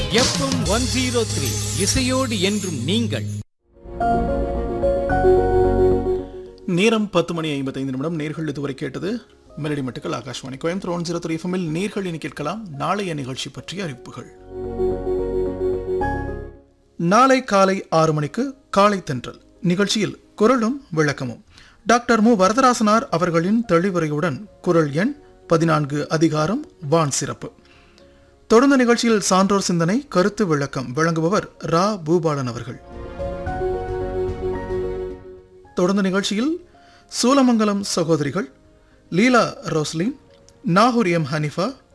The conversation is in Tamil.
எஃப்எம் ஒன் ஜீரோ த்ரீ இசையோடு என்றும் நீங்கள் நேரம் பத்து மணி ஐம்பத்தைந்து நிமிடம் நேர்கள் இதுவரை கேட்டது மெலடி மட்டுக்கள் Akashvani Coimbatore one zero three எஃப்எம்மில் நேர்கள் இனி கேட்கலாம் நாளைய நிகழ்ச்சி பற்றிய அறிவிப்புகள் நாளை காலை ஆறு மணிக்கு காலை தென்றல் நிகழ்ச்சியில் குரலும் விளக்கமும் டாக்டர் மு வரதராசனார் அவர்களின் தெளிவுரையுடன் குரல் எண் பதினான்கு அதிகாரம் வான் சிறப்பு தொடர்ந்த நிகழ்ச்சியில் சான்றோர் சிந்தனை கருத்து விளக்கம் வழங்குபவர் ரா பூபாலன் அவர்கள் தொடர்ந்த நிகழ்ச்சியில் சூலமங்கலம் சகோதரிகள் லீலா ரோஸ்லின் நாகூர் எம் ஹனிஃபா